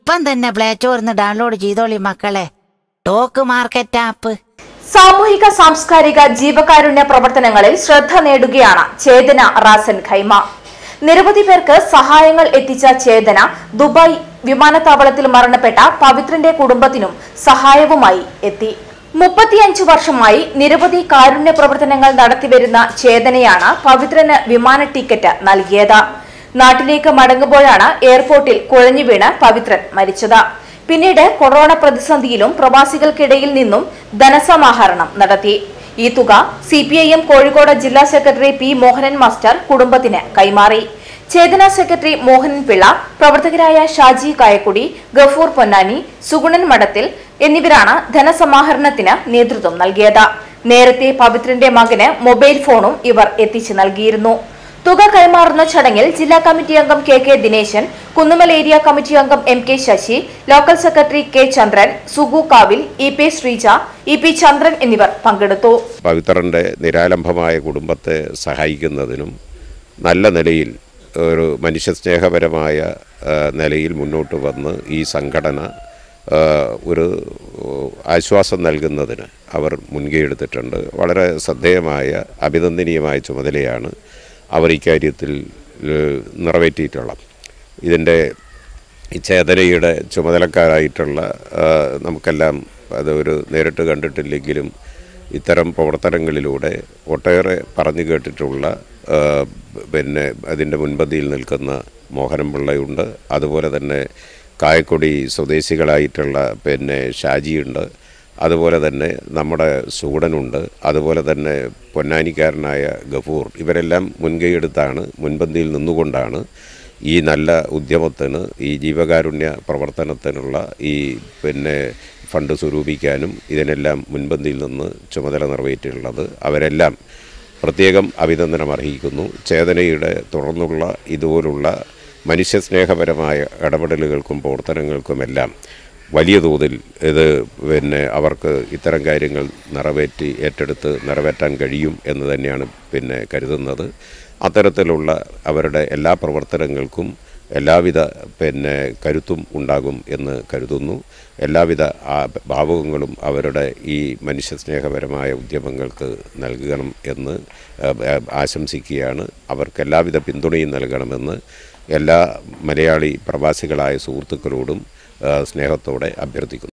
ഇപ്പം തന്നെ play സ്റ്റോറിന്ന് download ചെയ്തോളി മക്കളെ ടോക്ക് മാർക്കറ്റ് ആപ്പ് സാമൂഹിക സാംസ്കാരിക ജീവകാരുണ്യ പ്രവർത്തനങ്ങളിൽ ശ്രദ്ധ നേടുകയാണ് ചേതന റാസൻ ഖൈമ നിരവധി പേർക്ക് സഹായങ്ങൾ എത്തിച്ച ചേതന ദുബായ് വിമാനത്താവളത്തിൽ മരണപ്പെട്ട പവിത്രന്റെ കുടുംബത്തിനും സഹായവുമായി എത്തി മുപ്പത്തിയഞ്ചു വർഷമായി നിരവധി കാരുണ്യ പ്രവർത്തനങ്ങൾ നടത്തിവരുന്ന ചേതനയാണ് പവിത്രന് വിമാന ടിക്കറ്റ് നൽകിയത് നാട്ടിലേക്ക് മടങ്ങുമ്പോഴാണ് എയർപോർട്ടിൽ കുഴഞ്ഞു വീണ് പവിത്രൻ മരിച്ചത് പിന്നീട് കൊറോണ പ്രതിസന്ധിയിലും പ്രവാസികൾക്കിടയിൽ നിന്നും ധനസമാഹരണം നടത്തി ഈ തുക C P I M Kozhikode ജില്ലാ സെക്രട്ടറി പി മോഹനൻ മാസ്റ്റർ കുടുംബത്തിന് കൈമാറി ചേതന സെക്രട്ടറി മോഹനൻ പിള്ള പ്രവർത്തകരായ ഷാജി കായക്കുടി ഗഫൂർ പൊന്നാനി സുഗുണൻ മഠത്തിൽ എന്നിവരാണ് ധനസമാഹരണത്തിന് നേതൃത്വം നൽകിയത് നേരത്തെ പവിത്രന്റെ മകന് മൊബൈൽ ഫോണും ഇവർ എത്തിച്ചു നൽകിയിരുന്നു തുക കൈമാറുന്ന ചടങ്ങിൽ ജില്ലാ കമ്മിറ്റി അംഗം K K Dineshan Kunnummal area committee അംഗം M K Sasi local secretary K Chandran സുഗു കാവിൽ E P Sreeja E P Chandran എന്നിവർ പങ്കെടുത്തു പവിത്രൻ്റെ നിരാലംബമായ കുടുംബത്തെ സഹായിക്കുന്നതിനും നല്ല നിലയിൽ ഒരു മനുഷ്യസ്നേഹപരമായ ആ, നിലയിൽ മുന്നോട്ട് വന്ന് ഈ സംഘടന ആ, ഒരു ആശ്വാസം നൽകുന്നതിന് അവർ മുൻകൈ എടുത്തിട്ടുണ്ട് വളരെ ശ്രദ്ധേയമായ അഭിനന്ദനീയമായ ചുമതലയാണ് അവർ ഇക്കാര്യത്തിൽ ഏഹ്, നിറവേറ്റിയിട്ടുള്ളത് ഇതിൻ്റെ ഈ ചേതനയുടെ ചുമതലക്കാരായിട്ടുള്ള ആ, നമുക്കെല്ലാം അത് ഒരു നേരിട്ട് കണ്ടിട്ടില്ലെങ്കിലും ഇത്തരം പ്രവർത്തനങ്ങളിലൂടെ ഒട്ടേറെ പറഞ്ഞു കേട്ടിട്ടുള്ള ആ, പിന്നെ അതിൻ്റെ മുൻപന്തിയിൽ നിൽക്കുന്ന മോഹനം പിള്ളയുണ്ട് അതുപോലെ തന്നെ കായക്കൊടി സ്വദേശികളായിട്ടുള്ള പിന്നെ ഷാജിയുണ്ട് അതുപോലെ തന്നെ നമ്മുടെ സൂടനുണ്ട് അതുപോലെ തന്നെ പൊന്നാനിക്കാരനായ ഗഫൂർ ഇവരെല്ലാം മുൻകൈയെടുത്താണ് മുൻപന്തിയിൽ നിന്നുകൊണ്ടാണ് ഈ നല്ല ഉദ്യമത്തിന് ഈ ജീവകാരുണ്യ പ്രവർത്തനത്തിനുള്ള ഈ പിന്നെ ഫണ്ട് സ്വരൂപിക്കാനും ഇതിനെല്ലാം മുൻപന്തിയിൽ നിന്ന് ചുമതല നിറവേറ്റിയിട്ടുള്ളത് അവരെല്ലാം പ്രത്യേകം അഭിനന്ദനം അർഹിക്കുന്നു ചേതനയുടെ തുടർന്നുള്ള ഇതുപോലുള്ള മനുഷ്യസ്നേഹപരമായ ഇടപെടലുകൾക്കും പ്രവർത്തനങ്ങൾക്കുമെല്ലാം വലിയ തോതിൽ ഇത് പിന്നെ അവർക്ക് ഇത്തരം കാര്യങ്ങൾ നിറവേറ്റി ഏറ്റെടുത്ത് നിറവേറ്റാൻ കഴിയും എന്ന് തന്നെയാണ് പിന്നെ കരുതുന്നത് അത്തരത്തിലുള്ള അവരുടെ എല്ലാ പ്രവർത്തനങ്ങൾക്കും എല്ലാവിധ പിന്നെ കരുത്തും ഉണ്ടാകും എന്ന് കരുതുന്നു എല്ലാവിധ ആ- ഭാവുകങ്ങളും അവരുടെ ഈ മനുഷ്യസ്നേഹപരമായ ഉദ്യമങ്ങൾക്ക് നൽകണം എന്ന് ആ, ആ, ആശംസിക്കുകയാണ് അവർക്ക് എല്ലാവിധ പിന്തുണയും നൽകണമെന്ന് എല്ലാ മലയാളി പ്രവാസികളായ സുഹൃത്തുക്കളോടും ആ, സ്നേഹത്തോടെ അഭ്യർത്ഥിക്കുന്നു